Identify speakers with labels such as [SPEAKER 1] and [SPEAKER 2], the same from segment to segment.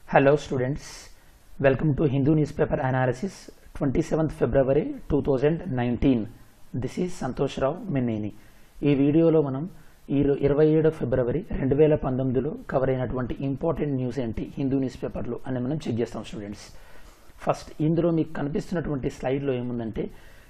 [SPEAKER 1] Hello students, welcome to Hindu newspaper analysis 27th February 2019. This is Santosh Rao Minneni ఈ వీడియోలో మనం ఈ ఇరవై ఏడు ఫిబ్రవరి రెండు వేల పంతొమ్మిదిలో కవర్ అయినటువంటి ఇంపార్టెంట్ న్యూస్ ఏంటి హిందూ న్యూస్ పేపర్లో అని మనం చెక్ చేస్తాం స్టూడెంట్స్ ఫస్ట్ ఇందులో మీకు కనిపిస్తున్నటువంటి స్లైడ్లో ఏముందంటే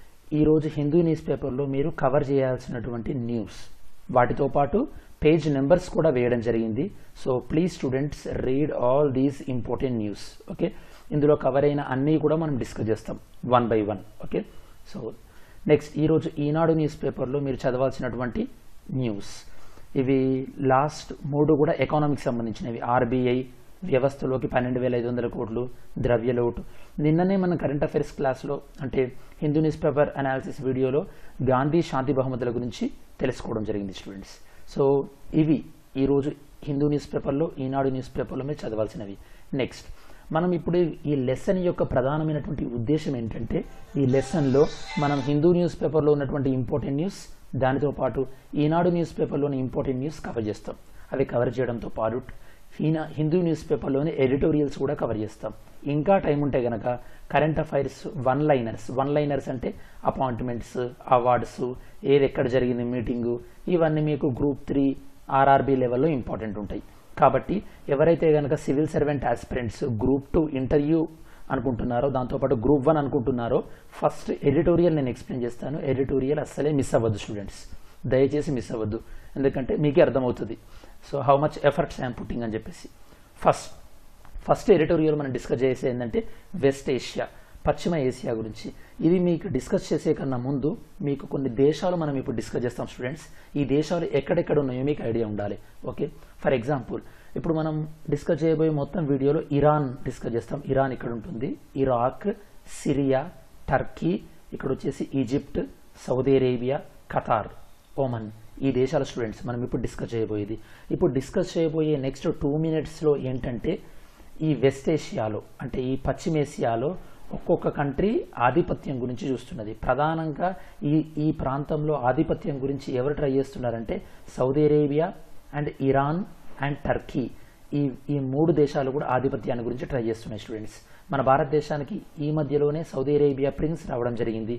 [SPEAKER 1] ఈరోజు హిందూ న్యూస్ పేపర్లో మీరు కవర్ చేయాల్సినటువంటి న్యూస్ వాటితో పాటు పేజ్ నెంబర్స్ కూడా వేయడం జరిగింది so please students read all these important news okay ఇందులో కవర్ అయిన అన్నీ కూడా మనం డిస్కస్ చేస్తాం one by one okay so next ఈరోజు ఈనాడు న్యూస్ పేపర్లో మీరు చదవాల్సినటువంటి న్యూస్ ఇవి లాస్ట్ మూడు కూడా ఎకానమిక్ సంబంధించినవి ఆర్బీఐ వ్యవస్థలోకి పన్నెండు వేల ఐదు వందల కోట్లు ద్రవ్యలోటు నిన్ననే మనం కరెంట్ అఫైర్స్ క్లాస్లో అంటే హిందూ న్యూస్ పేపర్ అనాలిసిస్ వీడియోలో గాంధీ శాంతి బహుమతుల గురించి తెలుసుకోవడం జరిగింది స్టూడెంట్స్ సో ఇవి ఈరోజు హిందూ న్యూస్ పేపర్లో ఈనాడు న్యూస్ పేపర్లో మీరు చదవాల్సినవి నెక్స్ట్ మనం ఇప్పుడు ఈ లెసన్ యొక్క ప్రధానమైనటువంటి ఉద్దేశం ఏంటంటే ఈ లెసన్లో మనం హిందూ న్యూస్ పేపర్లో ఉన్నటువంటి ఇంపార్టెంట్ న్యూస్ దానితో పాటు ఈనాడు న్యూస్ పేపర్లోని ఇంపార్టెంట్ న్యూస్ కవర్ చేస్తాం అవి కవర్ చేయడంతో పాటు ఈనా హిందూ న్యూస్ పేపర్లోని ఎడిటోరియల్స్ కూడా కవర్ చేస్తాం ఇంకా టైం ఉంటే గనక current affairs one liners one liners అంటే అపాయింట్మెంట్స్ అవార్డ్స్ ఏది ఎక్కడ జరిగింది మీటింగు ఇవన్నీ మీకు గ్రూప్ త్రీ ఆర్ఆర్బి లెవెల్లో ఇంపార్టెంట్ ఉంటాయి కాబట్టి ఎవరైతే కనుక civil servant aspirants group two interview అనుకుంటున్నారో దాంతోపాటు గ్రూప్ వన్ అనుకుంటున్నారో ఫస్ట్ ఎడిటోరియల్ నేను ఎక్స్ప్లెయిన్ చేస్తాను ఎడిటోరియల్ అస్సలే మిస్ అవ్వద్దు స్టూడెంట్స్ దయచేసి మిస్ అవ్వద్దు ఎందుకంటే మీకే అర్థమవుతుంది so how much efforts I'm putting అని చెప్పేసి ఫస్ట్ ఫస్ట్ ఎడిటోరియల్ మనం డిస్కస్ చేసే ఏంటంటే వెస్ట్ ఏషియా పశ్చిమ ఏసియా గురించి ఇది మీకు డిస్కస్ చేసే కన్నా ముందు మీకు కొన్ని దేశాలు మనం ఇప్పుడు డిస్కస్ చేస్తాం స్టూడెంట్స్ ఈ దేశాలు ఎక్కడెక్కడ ఉన్నాయో మీకు ఐడియా ఉండాలి ఓకే ఫర్ ఎగ్జాంపుల్ ఇప్పుడు మనం డిస్కస్ చేయబోయే మొత్తం వీడియోలో ఇరాన్ డిస్కస్ చేస్తాం ఇరాన్ ఇక్కడ ఉంటుంది ఇరాక్ సిరియా టర్కీ ఇక్కడ వచ్చేసి Egypt Saudi Arabia Qatar Oman ఈ దేశాల స్టూడెంట్స్ మనం ఇప్పుడు డిస్కస్ చేయబోయేది ఇప్పుడు డిస్కస్ చేయబోయే నెక్స్ట్ టూ మినిట్స్లో ఏంటంటే ఈ వెస్ట్ ఏషియాలో అంటే ఈ పశ్చిమేసియాలో ఒక్కొక్క కంట్రీ ఆధిపత్యం గురించి చూస్తున్నది ప్రధానంగా ఈ ఈ ప్రాంతంలో ఆధిపత్యం గురించి ఎవరు ట్రై చేస్తున్నారంటే Saudi Arabia and Iran and Turkey ఈ ఈ మూడు దేశాలు కూడా ఆధిపత్యాన్ని గురించి ట్రై చేస్తున్నాయి స్టూడెంట్స్ మన భారతదేశానికి ఈ మధ్యలోనే సౌదీ అరేబియా ప్రిన్స్ రావడం జరిగింది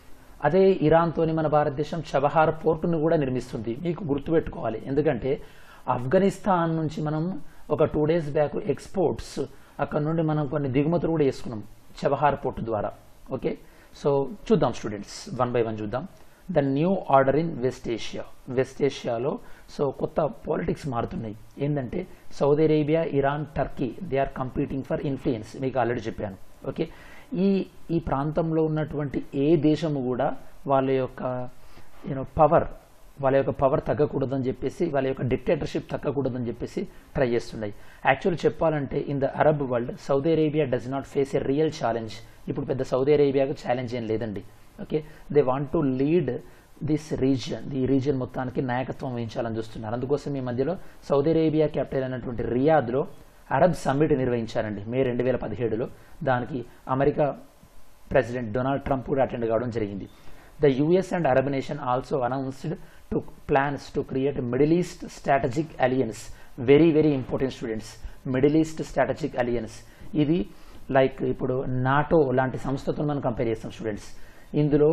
[SPEAKER 1] అదే ఇరాన్తోని మన భారతదేశం చబహార్ పోర్టును కూడా నిర్మిస్తుంది మీకు గుర్తుపెట్టుకోవాలి ఎందుకంటే ఆఫ్ఘనిస్తాన్ నుంచి మనం ఒక టూ డేస్ బ్యాక్ ఎక్స్పోర్ట్స్ అక్కడ నుండి మనం కొన్ని దిగుమతులు కూడా చేసుకున్నాం చబహార్ పోర్ట్ ద్వారా ఓకే సో చూద్దాం స్టూడెంట్స్ వన్ బై వన్ చూద్దాం the new order in west Asia west ఏషియాలో సో కొత్త పాలిటిక్స్ మారుతున్నాయి ఏంటంటే Saudi Arabia Iran Turkey they are competing for influence మీకు ఆల్రెడీ చెప్పాను ఓకే ఈ ఈ ప్రాంతంలో ఉన్నటువంటి ఏ దేశము కూడా వాళ్ళ యొక్క యూనో పవర్ వాళ్ళ యొక్క పవర్ తగ్గకూడదని చెప్పేసి వాళ్ళ యొక్క డిక్టేటర్షిప్ తగ్గకూడదని చెప్పేసి ట్రై చేస్తున్నాయి యాక్చువల్ చెప్పాలంటే in the Arab world Saudi Arabia does not face a real challenge ఇప్పుడు పెద్ద సౌదీ అరేబియాకు ఛాలెంజ్ ఏం లేదండి okay they want to lead this region ఈ రీజియన్ మొత్తానికి నాయకత్వం వహించాలని చూస్తున్నారు అందుకోసం ఈ మధ్యలో సౌదీ అరేబియా క్యాపిటల్ అయినటువంటి రియాద్లో అరబ్ సమ్మిట్ నిర్వహించారండి మే రెండు వేల పదిహేడులో దానికి అమెరికా ప్రెసిడెంట్ డొనాల్డ్ ట్రంప్ కూడా అటెండ్ కావడం జరిగింది the US and Arab nation also announced to plans to create Middle east strategic alliance very very important students middle east strategic alliance ఇది like ఇప్పుడు NATO లాంటి సంస్థతో మనం కంపేర్ చేస్తాం students ఇందులో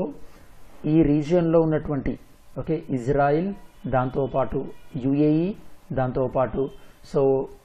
[SPEAKER 1] ఈ రీజియన్లో ఉన్నటువంటి ఓకే ఇజ్రాయిల్ దాంతోపాటు యుఏఈ దాంతోపాటు సో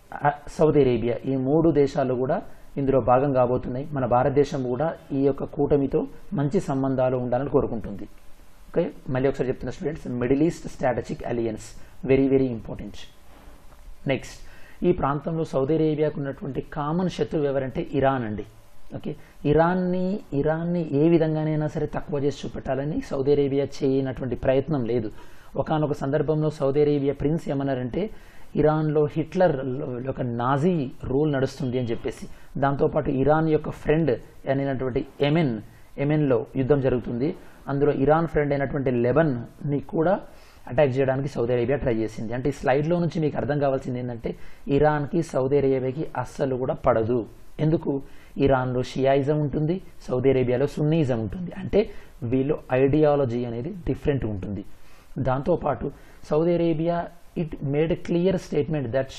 [SPEAKER 1] సౌదీ అరేబియా ఈ మూడు దేశాలు కూడా ఇందులో భాగం కాబోతున్నాయి మన భారతదేశం కూడా ఈ యొక్క కూటమితో మంచి సంబంధాలు ఉండాలని కోరుకుంటుంది ఓకే మళ్ళీ ఒకసారి చెప్తున్న students middle east strategic alliance very very important next ఈ ప్రాంతంలో సౌదీ అరేబియాకు ఉన్నటువంటి కామన్ శత్రువు ఎవరంటే ఇరాన్ అండి ఓకే ఇరాన్ని ఇరాన్ని ఏ విధంగానైనా సరే తక్కువ చేసి చూపెట్టాలని సౌదీ అరేబియా చేయనటువంటి ప్రయత్నం లేదు ఒకనొక సందర్భంలో సౌదీ అరేబియా ప్రిన్స్ ఏమన్నారంటే ఇరాన్లో హిట్లర్ ఒక నాజీ రూల్ నడుస్తుంది అని చెప్పేసి దాంతోపాటు ఇరాన్ యొక్క ఫ్రెండ్ అయినటువంటి ఎమెన్ ఎమెన్లో యుద్ధం జరుగుతుంది అందులో ఇరాన్ ఫ్రెండ్ అయినటువంటి లెబన్ని కూడా అటాక్ చేయడానికి సౌదీ అరేబియా ట్రై చేసింది అంటే ఈ స్లైడ్లో నుంచి మీకు అర్థం కావాల్సింది ఏంటంటే ఇరాన్కి సౌదీ అరేబియాకి అస్సలు కూడా పడదు ఎందుకు ఇరాన్లో షియాయిజం ఉంటుంది సౌదీ అరేబియాలో సున్నీయిజం ఉంటుంది అంటే వీళ్ళు ఐడియాలజీ అనేది డిఫరెంట్ ఉంటుంది దాంతోపాటు Saudi Arabia it made a clear statement that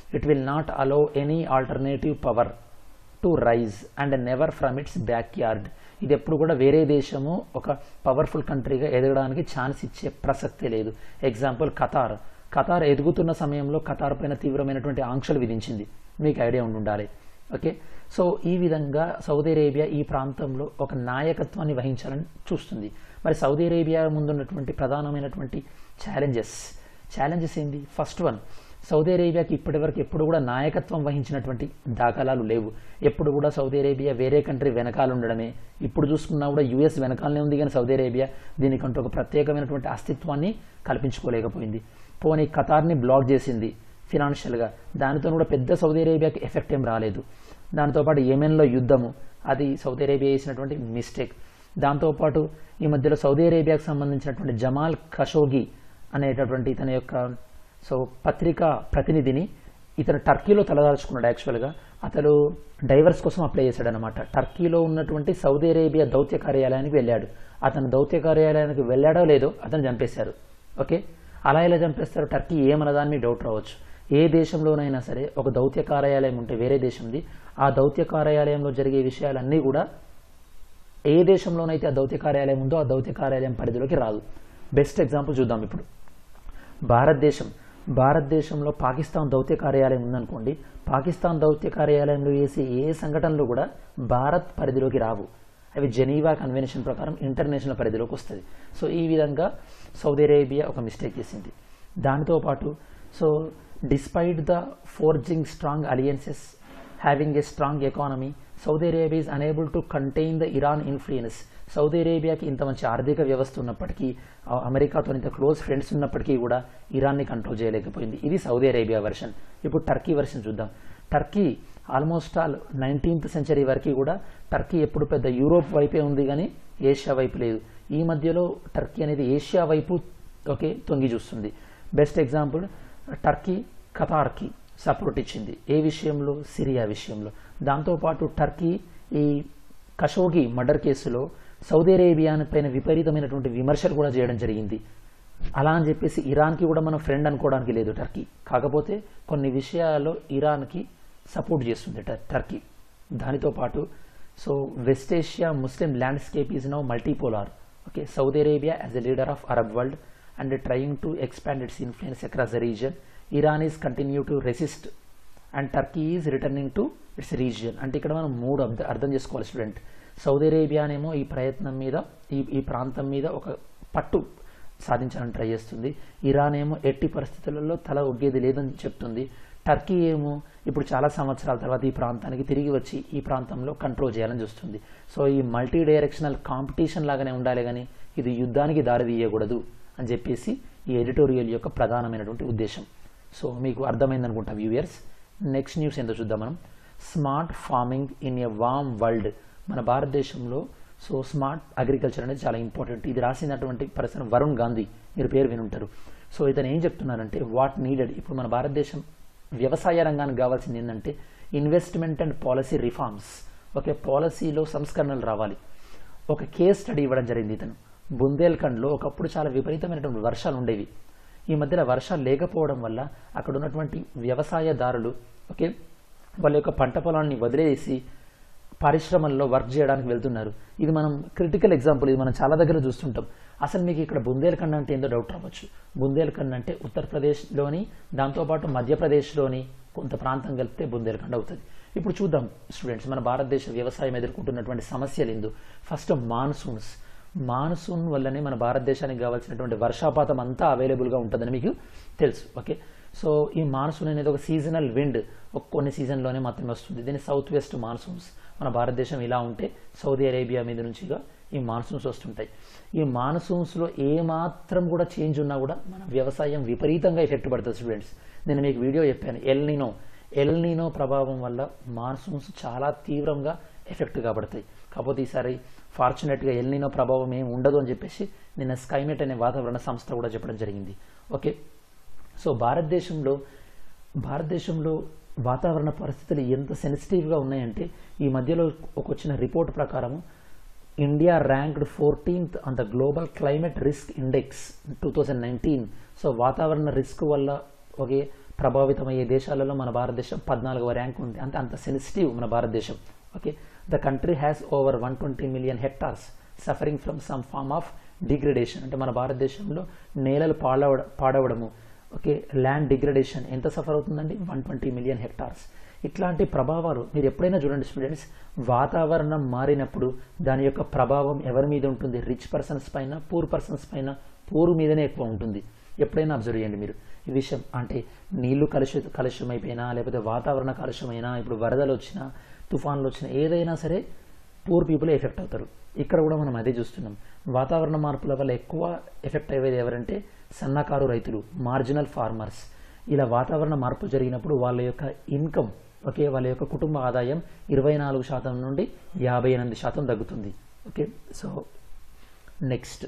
[SPEAKER 1] it will not allow any alternative power to rise and never from its back yard ఇది ఎప్పుడు కూడా వేరే దేశము ఒక పవర్ఫుల్ కంట్రీగా ఎదగడానికి ఛాన్స్ ఇచ్చే ప్రసక్తే లేదు ఎగ్జాంపుల్ ఖతార్ ఖతార్ ఎదుగుతున్న సమయంలో ఖతార్ పైన తీవ్రమైనటువంటి ఆంక్షలు విధించింది మీకు ఐడియా ఉండి ఉండాలి ఓకే సో ఈ విధంగా సౌదీ అరేబియా ఈ ప్రాంతంలో ఒక నాయకత్వాన్ని వహించాలని చూస్తుంది మరి సౌదీ అరేబియా ముందున్నటువంటి ప్రధానమైనటువంటి ఛాలెంజెస్ ఛాలెంజెస్ ఏంది ఫస్ట్ వన్ సౌదీ అరేబియాకి ఇప్పటివరకు ఎప్పుడు కూడా నాయకత్వం వహించినటువంటి దాఖలాలు లేవు ఎప్పుడు కూడా సౌదీ అరేబియా వేరే కంట్రీ వెనకాల ఉండడమే ఇప్పుడు చూసుకున్నా కూడా యుఎస్ వెనకాలనే ఉంది కానీ సౌదీ అరేబియా దీనికంటూ ఒక ప్రత్యేకమైనటువంటి అస్తిత్వాన్ని కల్పించుకోలేకపోయింది పోనీ ఖతార్ని బ్లాక్ చేసింది ఫినాన్షియల్గా దానితో కూడా పెద్ద సౌదీ అరేబియాకి ఎఫెక్ట్ ఏం రాలేదు దాంతోపాటు యెమెన్లో యుద్ధము అది సౌదీ అరేబియా చేసినటువంటి మిస్టేక్ దాంతోపాటు ఈ మధ్యలో సౌదీ అరేబియాకు సంబంధించినటువంటి జమాల్ ఖషోగి అనేటటువంటి ఇతని యొక్క సో పత్రికా ప్రతినిధిని ఇతను టర్కీలో తలదాల్చుకున్నాడు యాక్చువల్గా అతను డైవర్స్ కోసం అప్లై చేశాడు అనమాట టర్కీలో ఉన్నటువంటి సౌదీ అరేబియా దౌత్య కార్యాలయానికి వెళ్ళాడు అతను దౌత్య కార్యాలయానికి వెళ్ళాడో లేదో అతను చంపేశారు ఓకే అలా ఎలా చంపేస్తారు టర్కీ ఏమన్నదాన్ని మీకు డౌట్ రావచ్చు ఏ దేశంలోనైనా సరే ఒక దౌత్య కార్యాలయం ఉంటే వేరే దేశంది ఆ దౌత్య కార్యాలయంలో జరిగే విషయాలన్నీ కూడా ఏ దేశంలోనైతే ఆ దౌత్య కార్యాలయం ఉందో ఆ దౌత్య కార్యాలయం పరిధిలోకి రాదు బెస్ట్ ఎగ్జాంపుల్ చూద్దాం ఇప్పుడు భారతదేశం భారతదేశంలో పాకిస్తాన్ దౌత్య కార్యాలయం ఉందనుకోండి పాకిస్తాన్ దౌత్య కార్యాలయంలో వేసే ఏ సంఘటనలు కూడా భారత్ పరిధిలోకి రావు అవి జెనీవా కన్వెన్షన్ ప్రకారం ఇంటర్నేషనల్ పరిధిలోకి వస్తుంది సో ఈ విధంగా సౌదీ అరేబియా ఒక మిస్టేక్ చేసింది దానితో పాటు so despite the forging strong alliances having a strong economy Saudi Arabia is unable to contain the Iran influence Saudi అరేబియాకి ఇంత మంచి ఆర్థిక వ్యవస్థ ఉన్నప్పటికీ ఆ అమెరికాతో ఇంత క్లోజ్ ఫ్రెండ్స్ ఉన్నప్పటికీ కూడా ఇరాన్ని కంట్రోల్ చేయలేకపోయింది ఇది సౌదీ అరేబియా వెర్షన్ ఇప్పుడు టర్కీ వెర్షన్ చూద్దాం Turkey almost all nineteenth century వరకు కూడా టర్కీ ఎప్పుడు పెద్ద యూరోప్ వైపే ఉంది కానీ ఏషియా వైపు లేదు ఈ మధ్యలో టర్కీ అనేది ఏషియా వైపు ఓకే తొంగి చూస్తుంది బెస్ట్ ఎగ్జాంపుల్ టర్కీ ఖతార్కి సపోర్ట్ ఇచ్చింది ఏ విషయంలో సిరియా విషయంలో దాంతోపాటు టర్కీ ఈ కషోగి మర్డర్ కేసులో సౌదీ అరేబియా పైన విపరీతమైనటువంటి విమర్శలు కూడా చేయడం జరిగింది అలా అని చెప్పేసి ఇరాన్కి కూడా మనం ఫ్రెండ్ అనుకోవడానికి లేదు టర్కీ కాకపోతే కొన్ని విషయాల్లో ఇరాన్కి సపోర్ట్ చేస్తుంది ట- టర్కీ దానితో పాటు so west Asia Muslim landscape is now multipolar okay Saudi Arabia as a leader of Arab world and trying to expand its influence across the region Iran is continue to resist and Turkey is returning to its region అంటే ఇక్కడ మనం మూడు అర్థ అర్థం చేసుకోవాలి student Saudi అరేబియానేమో ఈ ప్రయత్నం మీద ఈ ఈ ప్రాంతం మీద ఒక పట్టు సాధించాలని ట్రై చేస్తుంది ఇరాన్ ఏమో ఎట్టి పరిస్థితులలో తల ఒగ్గేది లేదని చెప్తుంది టర్కీ ఏమో ఇప్పుడు చాలా సంవత్సరాల తర్వాత ఈ ప్రాంతానికి తిరిగి వచ్చి ఈ ప్రాంతంలో కంట్రోల్ చేయాలని చూస్తుంది సో ఈ మల్టీ డైరెక్షనల్ కాంపిటీషన్ లాగానే ఉండాలి కానీ ఇది యుద్ధానికి దారి తీయకూడదు అని చెప్పేసి ఈ ఎడిటోరియల్ యొక్క ప్రధానమైనటువంటి ఉద్దేశం సో మీకు అర్థమైంది అనుకుంటా వ్యూయర్స్ నెక్స్ట్ న్యూస్ ఏంటో చూద్దాం మనం smart farming in a warm world మన భారతదేశంలో సో స్మార్ట్ అగ్రికల్చర్ అనేది చాలా ఇంపార్టెంట్ ఇది రాసినటువంటి పర్సన్ వరుణ్ గాంధీ మీరు పేరు వినుంటారు సో ఇతను ఏం చెప్తున్నారంటే వాట్ నీడెడ్ ఇప్పుడు మన భారతదేశం వ్యవసాయ రంగానికి కావాల్సింది ఏంటంటే investment and policy reforms okay పాలసీలో సంస్కరణలు రావాలి ఒక కేస్ స్టడీ ఇవ్వడం జరిగింది ఇతను బుందేల్ఖండ్లో ఒకప్పుడు చాలా విపరీతమైనటువంటి వర్షాలు ఉండేవి ఈ మధ్యన వర్షాలు లేకపోవడం వల్ల అక్కడ ఉన్నటువంటి వ్యవసాయదారులు ఓకే వాళ్ళ యొక్క పంట పొలాన్ని వదిలేసి పరిశ్రమల్లో వర్క్ చేయడానికి వెళ్తున్నారు ఇది మనం క్రిటికల్ ఎగ్జాంపుల్ ఇది మనం చాలా దగ్గర చూస్తుంటాం అసలు మీకు ఇక్కడ బుందేల్ఖండ్ అంటే ఏందో డౌట్ రావచ్చు బుందేల్ఖండ్ అంటే ఉత్తరప్రదేశ్లోని దాంతోపాటు మధ్యప్రదేశ్లోని కొంత ప్రాంతం కలిపితే బుందేల్ఖండ్ అవుతుంది ఇప్పుడు చూద్దాం స్టూడెంట్స్ మన భారతదేశ వ్యవసాయం ఎదుర్కొంటున్నటువంటి సమస్యలు ఏందో ఫస్ట్ మాన్సూన్స్ మాన్సూన్ వల్లనే మన భారతదేశానికి కావాల్సినటువంటి వర్షాపాతం అంతా అవైలబుల్గా ఉంటుందని మీకు తెలుసు ఓకే సో ఈ మాన్సూన్ అనేది ఒక సీజనల్ విండ్ ఒక కొన్ని సీజన్లోనే మాత్రమే వస్తుంది దీన్ని సౌత్ వెస్ట్ మాన్సూన్స్ మన భారతదేశం ఇలా ఉంటే సౌదీ అరేబియా మీద నుంచిగా ఈ మాన్సూన్స్ వస్తుంటాయి ఈ మాన్సూన్స్లో ఏ మాత్రం కూడా చేంజ్ ఉన్నా కూడా మన వ్యవసాయం విపరీతంగా ఎఫెక్ట్ పడుతుంది స్టూడెంట్స్ నేను మీకు వీడియో చెప్పాను ఎల్నినో ఎల్నినో ప్రభావం వల్ల మాన్సూన్స్ చాలా తీవ్రంగా ఎఫెక్ట్ కాబడతాయి కాకపోతే ఈసారి ఫార్చునేట్గా ఎల్నినో ప్రభావం ఏమి ఉండదు అని చెప్పేసి నిన్న స్కైమెట్ అనే వాతావరణ సంస్థ కూడా చెప్పడం జరిగింది ఓకే సో భారతదేశంలో భారతదేశంలో వాతావరణ పరిస్థితులు ఎంత సెన్సిటివ్గా ఉన్నాయంటే ఈ మధ్యలో ఒక వచ్చిన రిపోర్ట్ ప్రకారము India ranked fourteenth on the global climate risk index two thousand nineteen so వాతావరణ రిస్క్ వల్ల ఒకే ప్రభావితమయ్యే దేశాలలో మన భారతదేశం పద్నాలుగవ ర్యాంక్ ఉంది అంటే అంత సెన్సిటివ్ మన భారతదేశం okay the country has over one twenty million hectares suffering from some farm of degradation అంటే మన భారతదేశంలో నేలలు పాడవ పాడవడము ఓకే ల్యాండ్ డిగ్రేడేషన్ ఎంత సఫర్ అవుతుందండి వన్ ట్వంటీ మిలియన్ హెక్టార్స్ ఇట్లాంటి ప్రభావాలు మీరు ఎప్పుడైనా చూడండి స్టూడెంట్స్ వాతావరణం మారినప్పుడు దాని యొక్క ప్రభావం ఎవరి మీద ఉంటుంది రిచ్ పర్సన్స్ పైన పూర్ పర్సన్స్ పైన పూర్ మీదనే ఎక్కువ ఉంటుంది ఎప్పుడైనా అబ్జర్వ్ చేయండి మీరు ఈ విషయం అంటే నీళ్లు కలుషి కలుషమైపోయినా లేకపోతే వాతావరణ కాలుష్యమైనా ఇప్పుడు వరదలు వచ్చినా తుఫాన్లు వచ్చినా ఏదైనా సరే పూర్ పీపుల్ ఎఫెక్ట్ అవుతారు ఇక్కడ కూడా మనం అదే చూస్తున్నాం వాతావరణ మార్పుల వల్ల ఎక్కువ ఎఫెక్ట్ అయ్యేది ఎవరంటే సన్నకారు రైతులు మార్జినల్ ఫార్మర్స్ ఇలా వాతావరణ మార్పు జరిగినప్పుడు వాళ్ళ యొక్క ఇన్కమ్ ఓకే వాళ్ళ యొక్క కుటుంబ ఆదాయం ఇరవై నాలుగు శాతం నుండి యాభై ఎనిమిది శాతం తగ్గుతుంది okay so next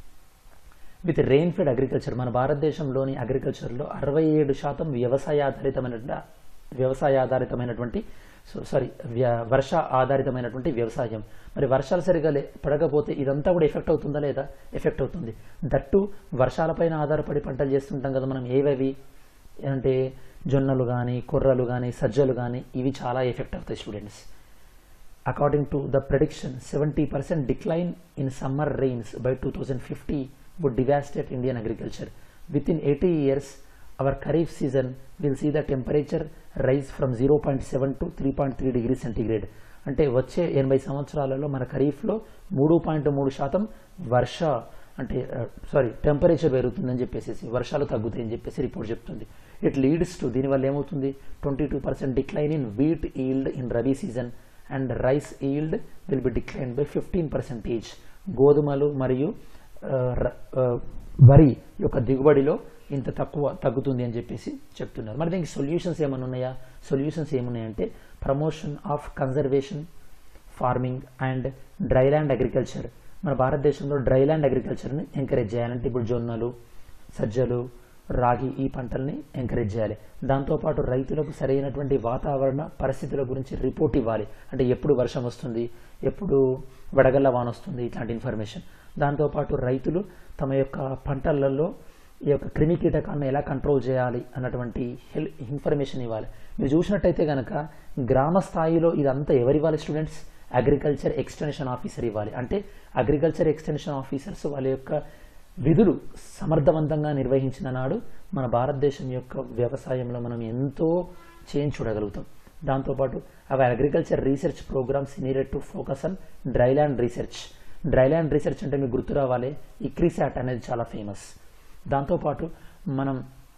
[SPEAKER 1] with rain fed agriculture మన భారతదేశంలోని అగ్రికల్చర్లో అరవై ఏడు శాతం వ్యవసాయ ఆధారితమైనటువంటి వ్యవసాయ ఆధారితమైనటువంటి సో సారీ వర్ష ఆధారితమైనటువంటి వ్యవసాయం మరి వర్షాలు సరిగా లే పడకపోతే ఇదంతా కూడా ఎఫెక్ట్ అవుతుందా లేదా ఎఫెక్ట్ అవుతుంది దట్టు వర్షాలపైన ఆధారపడి పంటలు చేస్తుంటాం కదా మనం ఏవేవి అంటే జొన్నలు కానీ కొర్రలు కానీ సజ్జలు కానీ ఇవి చాలా ఎఫెక్ట్ అవుతాయి students according to the prediction seventy percent decline in summer rains by two thousand fifty would devastate Indian agriculture within eighty years our kharif season will see the temperature rise from zero point seven to three point three degree centigrade అంటే వచ్చే ఎనభై సంవత్సరాలలో మన ఖరీఫ్లో మూడు point మూడు శాతం వర్ష అంటే సారీ టెంపరేచర్ పెరుగుతుందని చెప్పేసి వర్షాలు తగ్గుతాయని చెప్పేసి రిపోర్ట్ చెప్తుంది ఇట్ లీడ్స్ టు దీనివల్ల ఏమవుతుంది twenty two percent decline in wheat yield in rabi season and rice yield will be decline by fifteen percentage గోధుమలు మరియు ఆ, ర- ఆ, వరి యొక్క దిగుబడిలో ఇంత తక్కువ తగ్గుతుంది అని చెప్పేసి చెప్తున్నారు మరి దీనికి సొల్యూషన్స్ ఏమైనా ఉన్నాయా సొల్యూషన్స్ ఏమున్నాయంటే promotion of conservation farming and dryland agriculture మన భారతదేశంలో డ్రైల్యాండ్ అగ్రికల్చర్ని ఎంకరేజ్ చేయాలంటే ఇప్పుడు జొన్నలు సజ్జలు రాగి ఈ పంటల్ని ఎంకరేజ్ చేయాలి దాంతోపాటు రైతులకు సరైనటువంటి వాతావరణ పరిస్థితుల గురించి రిపోర్ట్ ఇవ్వాలి అంటే ఎప్పుడు వర్షం వస్తుంది ఎప్పుడు వడగళ్ళ వాన వస్తుంది ఇట్లాంటి ఇన్ఫర్మేషన్ దాంతోపాటు రైతులు తమ యొక్క పంటలలో ఈ యొక్క క్రిమి కీటకాలను ఎలా కంట్రోల్ చేయాలి అన్నటువంటి హెల్ ఇన్ఫర్మేషన్ ఇవ్వాలి మీరు చూసినట్టయితే కనుక గ్రామ స్థాయిలో ఇదంతా ఎవరు ఇవ్వాలి స్టూడెంట్స్ అగ్రికల్చర్ ఎక్స్టెన్షన్ ఆఫీసర్ ఇవ్వాలి అంటే అగ్రికల్చర్ ఎక్స్టెన్షన్ ఆఫీసర్స్ వాళ్ళ యొక్క విధులు సమర్థవంతంగా నిర్వహించిన నాడు మన భారతదేశం యొక్క వ్యవసాయంలో మనం ఎంతో చేంజ్ చూడగలుగుతాం దాంతోపాటు అవి agriculture research programmes needed to focus on dryland research dryland research అంటే మీకు గుర్తు రావాలి ఇక్రిసాట్ అనేది చాలా ఫేమస్ దాంతోపాటు మనం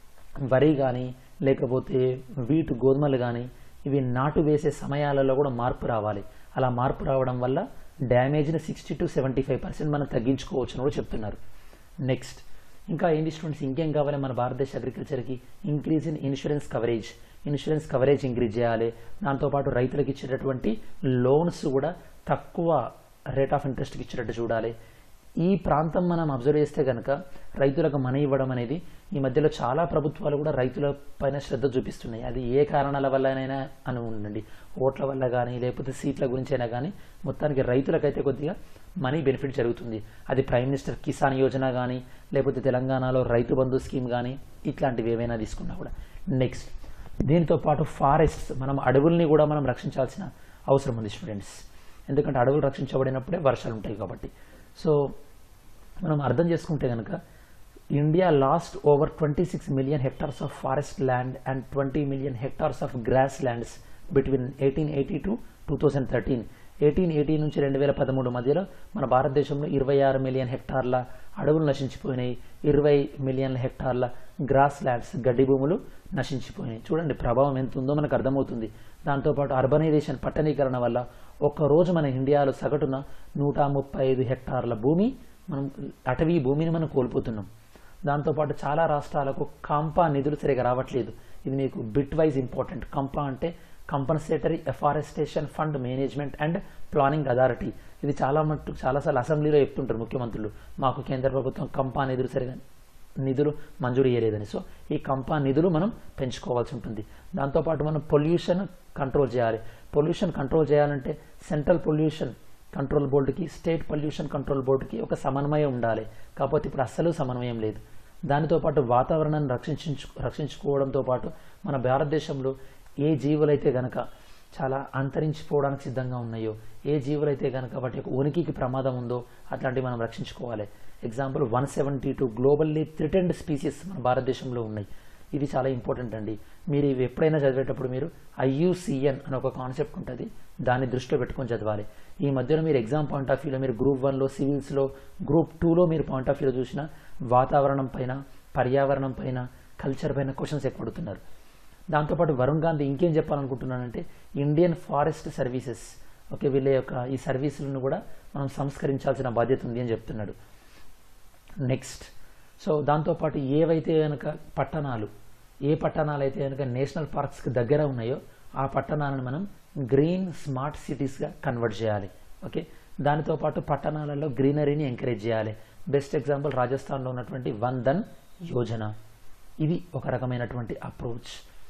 [SPEAKER 1] వరి కానీ లేకపోతే వీటు గోధుమలు కానీ ఇవి నాటు వేసే సమయాలలో కూడా మార్పు రావాలి అలా మార్పు రావడం వల్ల డ్యామేజ్ని sixty to seventy five percent మనం తగ్గించుకోవచ్చు అని కూడా చెప్తున్నారు నెక్స్ట్ ఇంకా ఏంటి స్టూడెంట్స్ ఇంకేం కావాలి మన భారతదేశ అగ్రికల్చర్కి increase in insurance coverage insurance coverage increase చేయాలి దాంతోపాటు రైతులకు ఇచ్చేటటువంటి లోన్స్ కూడా తక్కువ రేట్ ఆఫ్ ఇంట్రెస్ట్కి ఇచ్చేటట్టు చూడాలి ఈ ప్రాంతం మనం అబ్జర్వ్ చేస్తే కనుక రైతులకు మనీ ఇవ్వడం అనేది ఈ మధ్యలో చాలా ప్రభుత్వాలు కూడా రైతుల పైన శ్రద్ధ చూపిస్తున్నాయి అది ఏ కారణాల వల్లనైనా అని ఉండండి ఓట్ల వల్ల కానీ లేకపోతే సీట్ల గురించి అయినా కానీ మొత్తానికి రైతులకైతే కొద్దిగా మనీ బెనిఫిట్ జరుగుతుంది అది ప్రైమ్ మినిస్టర్ కిసాన్ యోజన కానీ లేకపోతే తెలంగాణలో రైతు బంధు స్కీమ్ కానీ ఇట్లాంటివి ఏవైనా తీసుకున్నా కూడా నెక్స్ట్ దీంతో పాటు ఫారెస్ట్స్ మనం అడవుల్ని కూడా మనం రక్షించాల్సిన అవసరం ఉంది స్టూడెంట్స్ ఎందుకంటే అడవులు రక్షించబడినప్పుడే వర్షాలు ఉంటాయి కాబట్టి సో మనం అర్థం చేసుకుంటే కనుక India lost over twenty six million hectares of forest land and twenty million hectares of grass lands between eighteen eighty to two thousand thirteen eighteen eighty నుంచి రెండు వేల పదమూడు మధ్యలో మన భారతదేశంలో ఇరవై ఆరు మిలియన్ హెక్టార్ల అడవులు నశించిపోయినాయి ఇరవై మిలియన్ల హెక్టార్ల గ్రాస్ ల్యాండ్స్ గడ్డి భూములు నశించిపోయినాయి చూడండి ప్రభావం ఎంత ఉందో మనకు అర్థమవుతుంది దాంతోపాటు అర్బనైజేషన్ పట్టణీకరణ వల్ల ఒక్క రోజు మన ఇండియాలో సగటున నూట ముప్పై ఐదు హెక్టార్ల భూమి మనం అటవీ భూమిని మనం కోల్పోతున్నాం దాంతోపాటు చాలా రాష్ట్రాలకు కాంపా నిధులు సరిగా రావట్లేదు ఇది మీకు బిట్ వైజ్ ఇంపార్టెంట్ కంపా అంటే compensatory afforestation fund management and planning authority ఇది చాలా మట్టు చాలాసార్లు అసెంబ్లీలో చెప్తుంటారు ముఖ్యమంత్రులు మాకు కేంద్ర ప్రభుత్వం కంపా నిధులు సరిగా నిధులు మంజూరు చేయలేదని సో ఈ కంపా నిధులు మనం పెంచుకోవాల్సి ఉంటుంది దాంతోపాటు మనం పొల్యూషన్ కంట్రోల్ చేయాలి పొల్యూషన్ కంట్రోల్ చేయాలంటే సెంట్రల్ పొల్యూషన్ కంట్రోల్ బోర్డుకి స్టేట్ పొల్యూషన్ కంట్రోల్ బోర్డుకి ఒక సమన్వయం ఉండాలి కాకపోతే ఇప్పుడు అస్సలు సమన్వయం లేదు దానితో పాటు వాతావరణాన్ని రక్షించు రక్షించుకోవడంతో పాటు మన భారతదేశంలో ఏ జీవులైతే గనక చాలా అంతరించిపోవడానికి సిద్ధంగా ఉన్నాయో ఏ జీవులైతే కనుక వాటి యొక్క ఉనికికి ప్రమాదం ఉందో అట్లాంటివి మనం రక్షించుకోవాలి example one seventy two globally threatened species మన భారతదేశంలో ఉన్నాయి ఇది చాలా ఇంపార్టెంట్ అండి మీరు ఇవి ఎప్పుడైనా చదివేటప్పుడు మీరు ఐయుసిఎన్ అనే ఒక కాన్సెప్ట్ ఉంటుంది దాన్ని దృష్టిలో పెట్టుకొని చదవాలి ఈ మధ్యలో మీరు ఎగ్జామ్ పాయింట్ ఆఫ్ వ్యూలో మీరు గ్రూప్ వన్లో సివిల్స్లో గ్రూప్ టూలో మీరు పాయింట్ ఆఫ్ వ్యూలో చూసిన వాతావరణం పైన పర్యావరణం పైన కల్చర్ పైన క్వశ్చన్స్ ఎక్కువ అడుగుతున్నారు దాంతోపాటు వరుణ్ గాంధీ ఇంకేం చెప్పాలనుకుంటున్నానంటే ఇండియన్ ఫారెస్ట్ సర్వీసెస్ ఓకే వీళ్ళ యొక్క ఈ సర్వీసులను కూడా మనం సంస్కరించాల్సిన బాధ్యత ఉంది అని చెప్తున్నాడు నెక్స్ట్ సో దాంతోపాటు ఏవైతే కనుక పట్టణాలు ఏ పట్టణాలు అయితే కనుక నేషనల్ పార్క్స్కి దగ్గర ఉన్నాయో ఆ పట్టణాలను మనం గ్రీన్ స్మార్ట్ సిటీస్గా కన్వర్ట్ చేయాలి ఓకే దానితో పాటు పట్టణాలలో గ్రీనరీని ఎంకరేజ్ చేయాలి బెస్ట్ ఎగ్జాంపుల్ రాజస్థాన్లో ఉన్నటువంటి వన్ ధన్ యోజన ఇది ఒక రకమైనటువంటి అప్రోచ్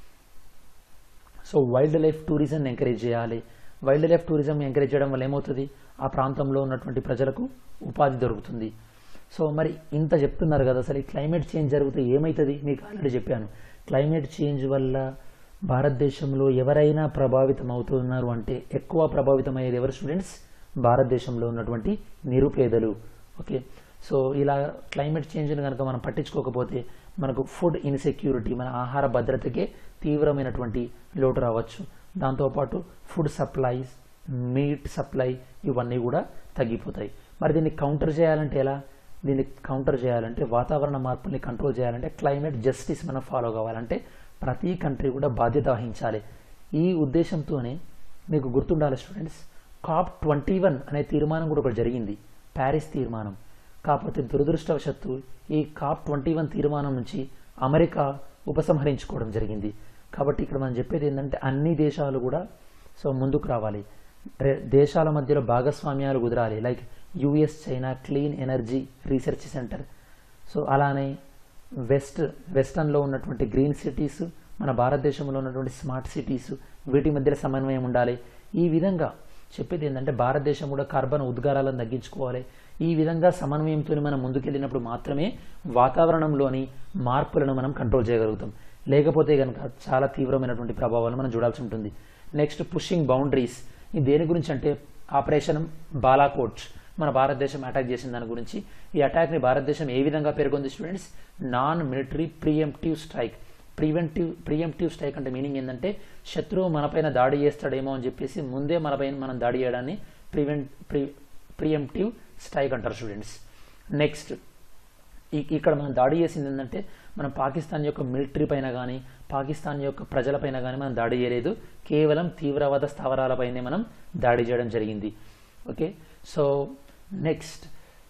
[SPEAKER 1] సో వైల్డ్ లైఫ్ టూరిజంని ఎంకరేజ్ చేయాలి వైల్డ్ లైఫ్ టూరిజం ఎంకరేజ్ చేయడం వల్ల ఏమవుతుంది ఆ ప్రాంతంలో ఉన్నటువంటి ప్రజలకు ఉపాధి దొరుకుతుంది సో మరి ఇంత చెప్తున్నారు కదా అసలు ఈ క్లైమేట్ చేంజ్ జరిగితే ఏమవుతుంది మీకు ఆల్రెడీ చెప్పాను క్లైమేట్ చేంజ్ వల్ల భారతదేశంలో ఎవరైనా ప్రభావితం అవుతున్నారు అంటే ఎక్కువ ప్రభావితం అయ్యేది ఎవరు స్టూడెంట్స్ భారతదేశంలో ఉన్నటువంటి నిరుపేదలు ఓకే సో ఇలా క్లైమేట్ చేంజ్ని కనుక మనం పట్టించుకోకపోతే మనకు ఫుడ్ ఇన్సెక్యూరిటీ మన ఆహార భద్రతకే తీవ్రమైనటువంటి లోటు రావచ్చు దాంతోపాటు ఫుడ్ సప్లైస్ మీట్ సప్లై ఇవన్నీ కూడా తగ్గిపోతాయి మరి దీన్ని కౌంటర్ చేయాలంటే ఎలా దీన్ని కౌంటర్ చేయాలంటే వాతావరణ మార్పుల్ని కంట్రోల్ చేయాలంటే క్లైమేట్ జస్టిస్ మనం ఫాలో కావాలంటే ప్రతి కంట్రీ కూడా బాధ్యత వహించాలి ఈ ఉద్దేశంతోనే మీకు గుర్తుండాలి స్టూడెంట్స్ కాప్ ట్వంటీ వన్ అనే తీర్మానం కూడా ఒకటి జరిగింది ప్యారిస్ తీర్మానం కాకపోతే దురదృష్టవశత్తు ఈ కాప్ ట్వంటీ వన్ తీర్మానం నుంచి అమెరికా ఉపసంహరించుకోవడం జరిగింది కాబట్టి ఇక్కడ మనం చెప్పేది ఏంటంటే అన్ని దేశాలు కూడా సో ముందుకు రావాలి రే- దేశాల మధ్యలో భాగస్వామ్యాలు కుదరాలి like US China clean energy research centre so అలానే వెస్ట్ వెస్టర్న్లో ఉన్నటువంటి గ్రీన్ సిటీస్ మన భారతదేశంలో ఉన్నటువంటి స్మార్ట్ సిటీస్ వీటి మధ్య సమన్వయం ఉండాలి ఈ విధంగా చెప్పేది ఏంటంటే భారతదేశం కూడా కార్బన్ ఉద్గారాలను తగ్గించుకోవాలి ఈ విధంగా సమన్వయంతో మనం ముందుకెళ్ళినప్పుడు మాత్రమే వాతావరణంలోని మార్పులను మనం కంట్రోల్ చేయగలుగుతాం లేకపోతే కనుక చాలా తీవ్రమైనటువంటి ప్రభావాలు మనం చూడాల్సి ఉంటుంది నెక్స్ట్ పుషింగ్ బౌండరీస్ ఇది దేని గురించి అంటే ఆపరేషన్ బాలాకోట్ మన భారతదేశం అటాక్ చేసిన దాని గురించి ఈ అటాక్ని భారతదేశం ఏ విధంగా పేర్కొంది students non military preemptive strike preventive preemptive strike అంటే మీనింగ్ ఏంటంటే శత్రువు మనపైన దాడి చేస్తాడేమో అని చెప్పేసి ముందే మనపైన మనం దాడి చేయడాన్ని ప్రివెంట్ ప్రి ప్రియంప్టివ్ స్ట్రైక్ అంటారు స్టూడెంట్స్ నెక్స్ట్ ఈ- ఇక్కడ మనం దాడి చేసింది ఏంటంటే మనం పాకిస్తాన్ యొక్క మిలిటరీ పైన కానీ పాకిస్తాన్ యొక్క ప్రజలపైన కానీ మనం దాడి చేయలేదు కేవలం తీవ్రవాద స్థావరాలపైనే మనం దాడి చేయడం జరిగింది ఓకే సో నెక్స్ట్